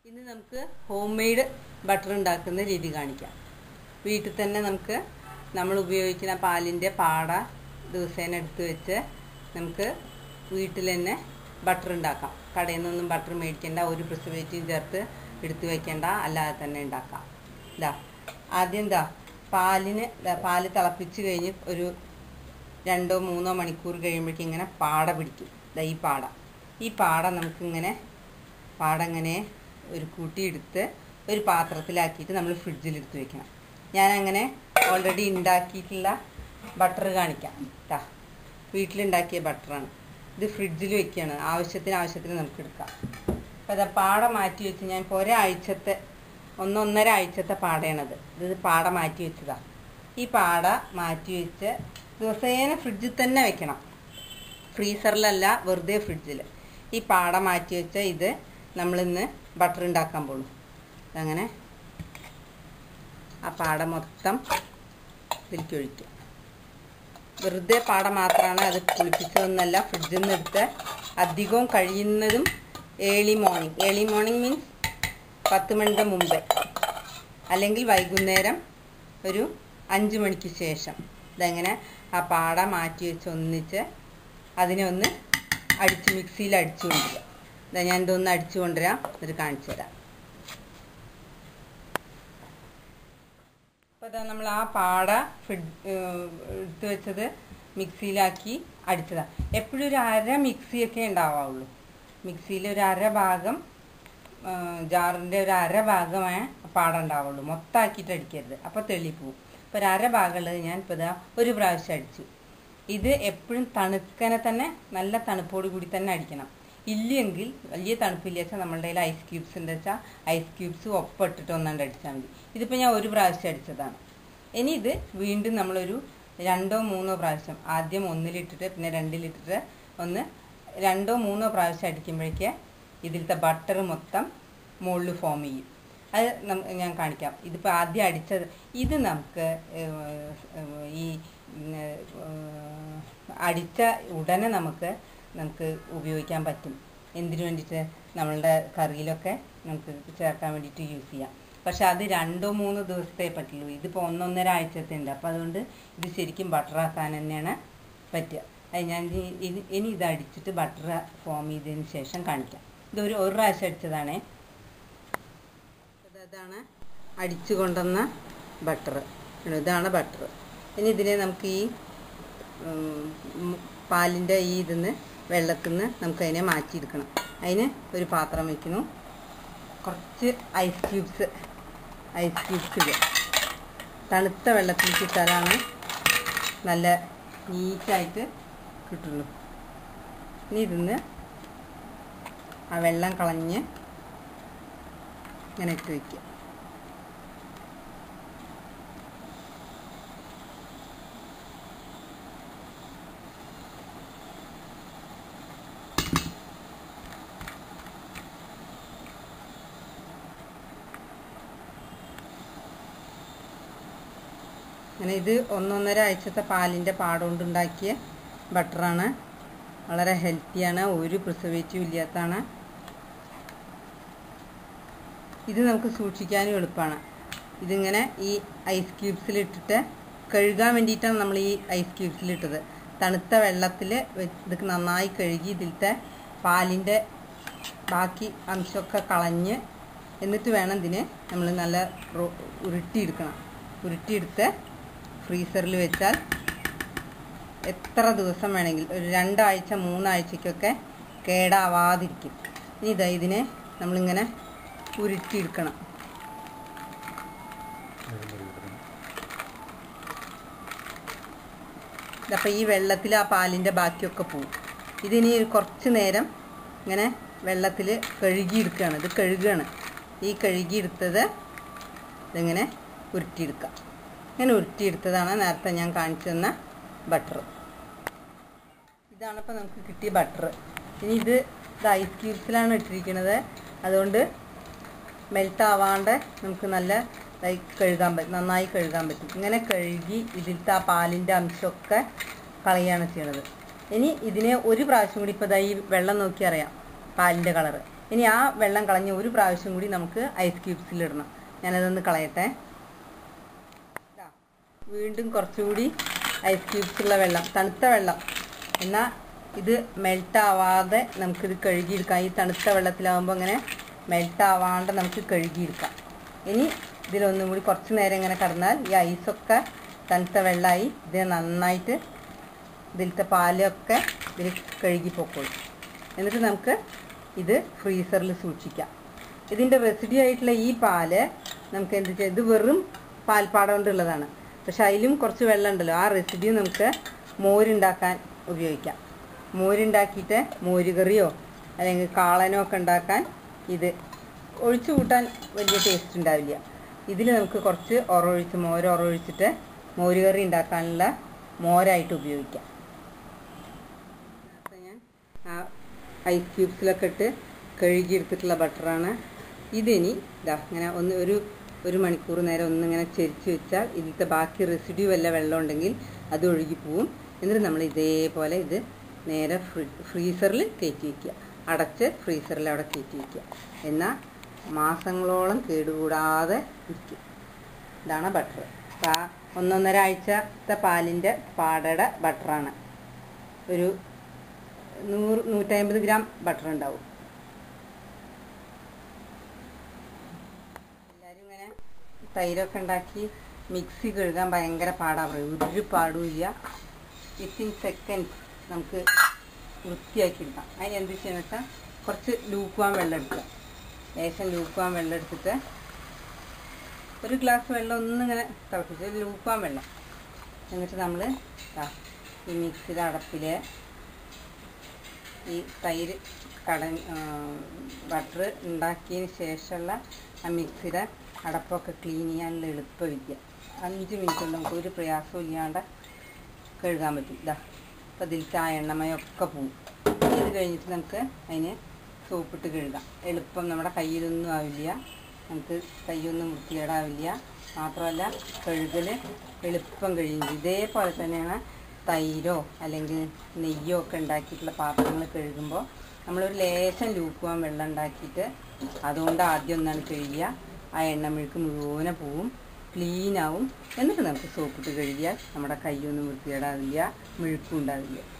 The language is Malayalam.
ഇന്ന് നമുക്ക് ഹോം മെയ്ഡ് ബട്ടർ ഉണ്ടാക്കുന്ന രീതി കാണിക്കാം വീട്ടിൽ തന്നെ നമുക്ക് നമ്മൾ ഉപയോഗിക്കുന്ന പാലിൻ്റെ പാട ദിവസേന എടുത്ത് വെച്ച് നമുക്ക് വീട്ടിൽ തന്നെ ബട്ടർ ഉണ്ടാക്കാം കടയിൽ നിന്നൊന്നും ബട്ടർ മേടിക്കേണ്ട ഒരു പ്രിസർവേറ്റീവ് ചേർത്ത് എടുത്ത് വെക്കേണ്ട അല്ലാതെ തന്നെ ഉണ്ടാക്കാം ഇതാ ആദ്യം എന്താ പാലിന് ദാ പാല് തിളപ്പിച്ച് കഴിഞ്ഞ് ഒരു രണ്ടോ മൂന്നോ മണിക്കൂർ കഴിയുമ്പോഴേക്കും ഇങ്ങനെ പാട പിടിക്കും ദാ ഈ പാട ഈ പാട നമുക്കിങ്ങനെ പാട ഇങ്ങനെ ഒരു കൂട്ടിയെടുത്ത് ഒരു പാത്രത്തിലാക്കിയിട്ട് നമ്മൾ ഫ്രിഡ്ജിൽ എടുത്ത് വെക്കണം ഞാനങ്ങനെ ഓൾറെഡി ഉണ്ടാക്കിയിട്ടുള്ള ബട്ടർ കാണിക്കാം കേട്ടാ വീട്ടിലുണ്ടാക്കിയ ബട്ടറാണ് ഇത് ഫ്രിഡ്ജിൽ വെക്കുകയാണ് ആവശ്യത്തിന് ആവശ്യത്തിന് നമുക്ക് എടുക്കാം അപ്പോൾ അത് പാട മാറ്റി വെച്ച് ഞാൻ ഇപ്പോൾ ഒരാഴ്ചത്തെ ഒന്നൊന്നര ആഴ്ചത്തെ പാടയാണത് ഇത് പാട മാറ്റി വെച്ചതാണ് ഈ പാട മാറ്റി വെച്ച് ദിവസേന ഫ്രിഡ്ജിൽ തന്നെ വെക്കണം ഫ്രീസറിലല്ല വെറുതെ ഫ്രിഡ്ജിൽ ഈ പാട മാറ്റി വെച്ച ഇത് നമ്മളിന്ന് ബട്ടർ ഉണ്ടാക്കാൻ പോകുന്നു അങ്ങനെ ആ പാട മൊത്തം ഇതിലേക്ക് ഒഴിക്കുക വെറുതെ പാട മാത്രമാണ് അത് കുളിപ്പിച്ചതൊന്നല്ല ഫ്രിഡ്ജിൽ നിന്ന് എടുത്ത് അധികവും കഴിയുന്നതും early morning early morning means പത്ത് മണിയുടെ മുമ്പേ അല്ലെങ്കിൽ വൈകുന്നേരം ഒരു അഞ്ച് മണിക്ക് ശേഷം ഇതെങ്ങനെ ആ പാട മാറ്റി വെച്ച് ഒന്നിച്ച് അതിനെ ഒന്ന് അടിച്ച് മിക്സിയിൽ അടിച്ചു കൊണ്ടുവരിക ഇതാ ഞാൻ ഇതൊന്ന് അടിച്ചു കൊണ്ടുവരാം എന്നിട്ട് കാണിച്ചു തരാം അപ്പോൾ ഇതാ നമ്മൾ ആ പാട ഫ്രിഡ് എടുത്ത് വെച്ചത് മിക്സിയിലാക്കി അടിച്ചതാണ് എപ്പോഴും ഒരു അര മിക്സിയൊക്കെ ഉണ്ടാവാവുള്ളൂ മിക്സിയിൽ ഒരു അര ഭാഗം ജാറിൻ്റെ ഒരു അര ഭാഗമേ പാട ഉണ്ടാവുള്ളൂ മൊത്തമാക്കിയിട്ട് അടിക്കരുത് അപ്പോൾ തെളിപ്പോവും അപ്പോൾ ഒരു അര ഭാഗമുള്ളത് ഞാൻ ഇപ്പോൾ ഇതാ ഒരു പ്രാവശ്യം അടിച്ചു ഇത് എപ്പോഴും തണുക്കനെ തന്നെ നല്ല തണുപ്പോട് കൂടി തന്നെ അടിക്കണം ഇല്ലെങ്കിൽ വലിയ തണുപ്പില്ല വെച്ചാൽ നമ്മളുടെ കയ്യിൽ ഐസ് ക്യൂബ്സ് ഉണ്ട് വെച്ചാൽ ഐസ് ക്യൂബ്സ് ഒപ്പം ഇട്ടിട്ട് ഒന്നാണ്ട് അടിച്ചാൽ മതി ഇതിപ്പോൾ ഞാൻ ഒരു പ്രാവശ്യം അടിച്ചതാണ് ഇനി ഇത് വീണ്ടും നമ്മളൊരു രണ്ടോ മൂന്നോ പ്രാവശ്യം ആദ്യം ഒന്നിലിട്ടിട്ട് പിന്നെ രണ്ടിലിട്ടിട്ട് ഒന്ന് രണ്ടോ മൂന്നോ പ്രാവശ്യം അടിക്കുമ്പോഴേക്ക് ഇതിലത്തെ ബട്ടർ മൊത്തം മുകളിൽ ഫോം ചെയ്യും അത് ഞാൻ കാണിക്കാം ഇതിപ്പോൾ ആദ്യം അടിച്ചത് ഇത് നമുക്ക് ഈ അടിച്ച ഉടനെ നമുക്ക് നമുക്ക് ഉപയോഗിക്കാൻ പറ്റും എന്തിനു വേണ്ടിയിട്ട് നമ്മളുടെ കറിയിലൊക്കെ നമുക്ക് ചേർക്കാൻ വേണ്ടിയിട്ട് യൂസ് ചെയ്യാം പക്ഷെ അത് രണ്ടോ മൂന്നോ ദിവസത്തെ പറ്റുള്ളൂ ഇതിപ്പോൾ ഒന്നൊന്നര ആഴ്ചത്തെ ഉണ്ട് അപ്പോൾ അതുകൊണ്ട് ഇത് ശരിക്കും ബട്ടറാക്കാൻ തന്നെയാണ് പറ്റുക അത് ഞാൻ ഇത് ഇനി ഇത് അടിച്ചിട്ട് ബട്ടർ ഫോം ചെയ്തതിന് ശേഷം കാണിക്കാം ഇതൊരു ഒരു പ്രാവശ്യം അടിച്ചതാണേ ഇതാണ് അടിച്ചു കൊണ്ടുവന്ന ബട്ടർ ഇതാണ് ബട്ടർ ഇനി ഇതിനെ നമുക്ക് ഈ പാലിൻ്റെ ഈ ഇതിന്ന് വെള്ളത്തിൽ നിന്ന് നമുക്ക് അതിനെ മാറ്റിയെടുക്കണം അതിന് ഒരു പാത്രം വയ്ക്കുന്നു കുറച്ച് ഐസ് ക്യൂബ്സ് ഐസ് ക്യൂബ്സ് ഇടുക തണുത്ത വെള്ളത്തിൽ ഇട്ടാലാണ് നല്ല നീറ്റായിട്ട് കിട്ടുള്ളൂ ഇനി ഇതിന്ന് ആ വെള്ളം കളഞ്ഞ് ഇങ്ങനെ ഇട്ട് വയ്ക്കുക അങ്ങനെ ഇത് ഒന്നൊന്നര ആഴ്ചത്തെ പാലിൻ്റെ പാടുകൊണ്ടുണ്ടാക്കിയ ബട്ടറാണ് വളരെ ഹെൽത്തിയാണ് ഒരു പ്രിസർവേറ്റീവ് ഇല്ലാത്തതാണ് ഇത് നമുക്ക് സൂക്ഷിക്കാനും എളുപ്പമാണ് ഇതിങ്ങനെ ഈ ഐസ് ക്യൂബ്സിലിട്ടിട്ട് കഴുകാൻ വേണ്ടിയിട്ടാണ് നമ്മൾ ഈ ഐസ് ക്യൂബ്സിലിട്ടത് തണുത്ത വെള്ളത്തിൽ ഇത് നന്നായി കഴുകി ഇതിലത്തെ പാലിൻ്റെ ബാക്കി അംശമൊക്കെ കളഞ്ഞ് എന്നിട്ട് വേണം ഇതിനെ നമ്മൾ നല്ല ഉരുട്ടിയെടുക്കണം ഉരുട്ടിയെടുത്ത് ഫ്രീസറിൽ വെച്ചാൽ എത്ര ദിവസം വേണമെങ്കിൽ ഒരു രണ്ടാഴ്ച മൂന്നാഴ്ചയ്ക്കൊക്കെ കേടാവാതിരിക്കും ഇനി ഇതാ ഇതിനെ നമ്മളിങ്ങനെ ഉരുട്ടിയെടുക്കണം അപ്പോൾ ഈ വെള്ളത്തിൽ ആ പാലിൻ്റെ ബാക്കിയൊക്കെ പോവും ഇതിനി കുറച്ച് നേരം ഇങ്ങനെ വെള്ളത്തിൽ കഴുകിയെടുക്കുകയാണ് ഇത് കഴുകുകയാണ് ഈ കഴുകിയെടുത്തത് ഇതിങ്ങനെ ഉരുട്ടിയെടുക്കാം ഇങ്ങനെ ഉരുട്ടിയെടുത്തതാണ് നേരത്തെ ഞാൻ കാണിച്ചു തന്ന ബട്ടർ ഇതാണിപ്പോൾ നമുക്ക് കിട്ടിയ ബട്ടർ ഇനി ഇത് ഇത് ഐസ് ക്യൂബ്സിലാണ് ഇട്ടിരിക്കുന്നത് അതുകൊണ്ട് മെൽറ്റ് ആവാണ്ട് നമുക്ക് നല്ല കഴുകാൻ പറ്റും നന്നായി കഴുകാൻ പറ്റും ഇങ്ങനെ കഴുകി ഇതിലത്തെ ആ പാലിൻ്റെ അംശമൊക്കെ കളയാണ് ചെയ്യണത് ഇനി ഇതിനെ ഒരു പ്രാവശ്യം കൂടി ഇപ്പോൾ ഈ വെള്ളം നോക്കി അറിയാം പാലിൻ്റെ കളറ് ഇനി ആ വെള്ളം കളഞ്ഞ് ഒരു പ്രാവശ്യം കൂടി നമുക്ക് ഐസ് ക്യൂബ്സിലിടണം ഞാനതൊന്ന് കളയട്ടെ ഇതാ, വീണ്ടും കുറച്ചുകൂടി ഐസ് ക്യൂബ്സുള്ള വെള്ളം തണുത്ത വെള്ളം എന്നാൽ ഇത് മെൽറ്റ് ആവാതെ നമുക്കിത് കഴുകിയെടുക്കാം ഈ തണുത്ത വെള്ളത്തിലാവുമ്പോൾ അങ്ങനെ മെൽറ്റ് ആവാണ്ട് നമുക്ക് കഴുകിയെടുക്കാം ഇനി ഇതിലൊന്നും കൂടി കുറച്ച് നേരം ഇങ്ങനെ കിടന്നാൽ ഈ ഐസൊക്കെ തണുത്ത വെള്ളമായി ഇത് നന്നായിട്ട് ഇതിലത്തെ പാലൊക്കെ ഇതിൽ കഴുകി പൊക്കോളും എന്നിട്ട് നമുക്ക് ഇത് ഫ്രീസറിൽ സൂക്ഷിക്കാം ഇതിൻ്റെ റെസിഡ്യൂ ആയിട്ടുള്ള ഈ പാല് നമുക്ക് എന്ത് ചെയ്യാം ഇത് വെറും പാൽപ്പാട കൊണ്ടുള്ളതാണ് പക്ഷെ അതിലും കുറച്ച് വെള്ളം ഉണ്ടല്ലോ ആ റെസിഡ്യൂ നമുക്ക് മോരുണ്ടാക്കാൻ ഉപയോഗിക്കാം മോരുണ്ടാക്കിയിട്ട് മോരുകറിയോ അല്ലെങ്കിൽ കാളനോ ഒക്കെ ഉണ്ടാക്കാൻ ഇത് ഒഴിച്ചു കൂട്ടാൻ വലിയ ടേസ്റ്റ് ഉണ്ടാവില്ല ഇതിൽ നമുക്ക് കുറച്ച് ഉറവൊഴിച്ച് മോര് ഉറവൊഴിച്ചിട്ട് മോരുകറി ഉണ്ടാക്കാനുള്ള മോരായിട്ട് ഉപയോഗിക്കാം നേരത്തെ ഞാൻ ആ ഐസ് ക്യൂബ്സിലൊക്കെ ഇട്ട് കഴുകിയെടുത്തിട്ടുള്ള ബട്ടറാണ് ഇതിനി ഇതാ ഇങ്ങനെ ഒന്ന് ഒരു ഒരു മണിക്കൂർ നേരം ഒന്നിങ്ങനെ ചെരിച്ച് വെച്ചാൽ ഇതിലത്തെ ബാക്കി റെസിഡ്യൂ വല്ല വെള്ളം ഉണ്ടെങ്കിൽ അത് ഒഴുകി പോവും എന്നിട്ട് നമ്മൾ ഇതേപോലെ ഇത് നേരെ ഫ്രീ ഫ്രീസറിൽ കയറ്റി വയ്ക്കുക അടച്ച് ഫ്രീസറിൽ അവിടെ കയറ്റി വയ്ക്കുക എന്നാൽ മാസങ്ങളോളം കേടുകൂടാതെ ഇരിക്കും ഇതാണ് ബട്ടർ ആ ഒന്നൊന്നര ആഴ്ചത്തെ പാലിൻ്റെ പാടയുടെ ബട്ടറാണ് ഒരു നൂറ് നൂറ്റമ്പത് ഗ്രാം ബട്ടർ ഉണ്ടാവും എല്ലാവരും ഇങ്ങനെ തൈരൊക്കെ ഉണ്ടാക്കി മിക്സി കഴുകാൻ ഭയങ്കര പാടാണ് പറയും ഒരു പാടുമില്ല വിത്തിൻ സെക്കൻഡ്സ് നമുക്ക് വൃത്തിയാക്കി എടുക്കാം അതിന് എന്ത് ചെയ്യണമെന്ന് വെച്ചാൽ കുറച്ച് ലൂക്കുവാൻ വെള്ളം എടുക്കുക ലേശം ലൂക്കുവാൻ വെള്ളം എടുത്തിട്ട് ഒരു ഗ്ലാസ് വെള്ളം ഒന്നിങ്ങനെ തിളപ്പിച്ച് ഒരു ലൂക്കുവാൻ വെള്ളം എന്നിട്ട് നമ്മൾ ഈ മിക്സിയുടെ അടപ്പിൽ ഈ തൈര് കട ബട്ടർ ഉണ്ടാക്കിയതിന് ശേഷമുള്ള ആ മിക്സിയുടെ അടപ്പൊക്കെ ക്ലീൻ ചെയ്യാനുള്ള എളുപ്പമില്ല അഞ്ച് മിനിറ്റ് കൊണ്ട് നമുക്ക് ഒരു പ്രയാസവും ഇല്ലാണ്ട് കഴുകാൻ പറ്റും ഇതാ അപ്പോൾ ഇതിലത്തെ ആ എണ്ണമയൊക്കെ പോവും ഇത് കഴിഞ്ഞിട്ട് നമുക്ക് അതിന് സോപ്പിട്ട് കഴുകാം എളുപ്പം നമ്മുടെ കയ്യിലൊന്നും ആവില്ല നമുക്ക് കൈയൊന്നും വൃത്തികേടാവില്ല മാത്രമല്ല കഴുകൽ എളുപ്പം കഴിയും ഇതേപോലെ തന്നെയാണ് തൈരോ അല്ലെങ്കിൽ നെയ്യോ ഒക്കെ ഉണ്ടാക്കിയിട്ടുള്ള പാത്രങ്ങൾ കഴുകുമ്പോൾ നമ്മളൊരു ലേശം ലൂക്കുവാൻ വെള്ളം ഉണ്ടാക്കിയിട്ട് അതുകൊണ്ട് ആദ്യം ഒന്നാണ് കഴുകുക ആ എണ്ണമെഴുക്ക് മുഴുവനെ പോവും ക്ലീനാവും എന്നിട്ട് നമുക്ക് സോപ്പിട്ട് കഴുകിയാൽ നമ്മുടെ കൈയൊന്നും വൃത്തികേടാവില്ല മെഴുക്കും ഉണ്ടാവില്ല